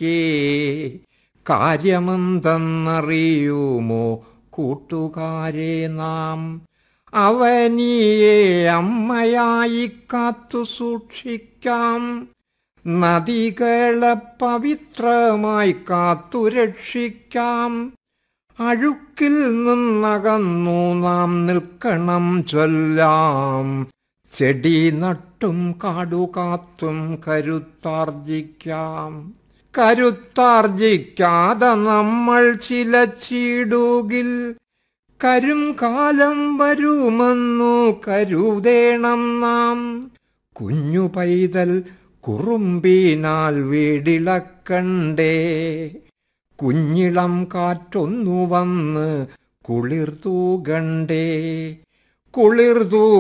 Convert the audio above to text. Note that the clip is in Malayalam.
സഖ്യേ കാര്യമെന്തെന്നറിയുമോ കൂട്ടുകാരെ നാം അവനിയെ അമ്മയായി കാത്തു സൂക്ഷിക്കാം നദികളെ പവിത്രമായി കാത്തുരക്ഷിക്കാം അഴുക്കിൽ നിന്നകന്നു നാം നിൽക്കണം ചൊല്ലാം ചെടി നട്ടും കാടുകാത്തും കരുത്താർജിക്കാം കരുത്താർജിക്കാതെ നമ്മൾ ചിലച്ചിടുകിൽ കരും കാലം വരുമെന്നു കരുതേണം നാം കുഞ്ഞു പൈതൽ കുറുമ്പിനാൽ വീടിളക്കണ്ടേ കുഞ്ഞിളം കാറ്റൊന്നു വന്ന് കുളിർതൂകണ്ടേ കുളിർതൂ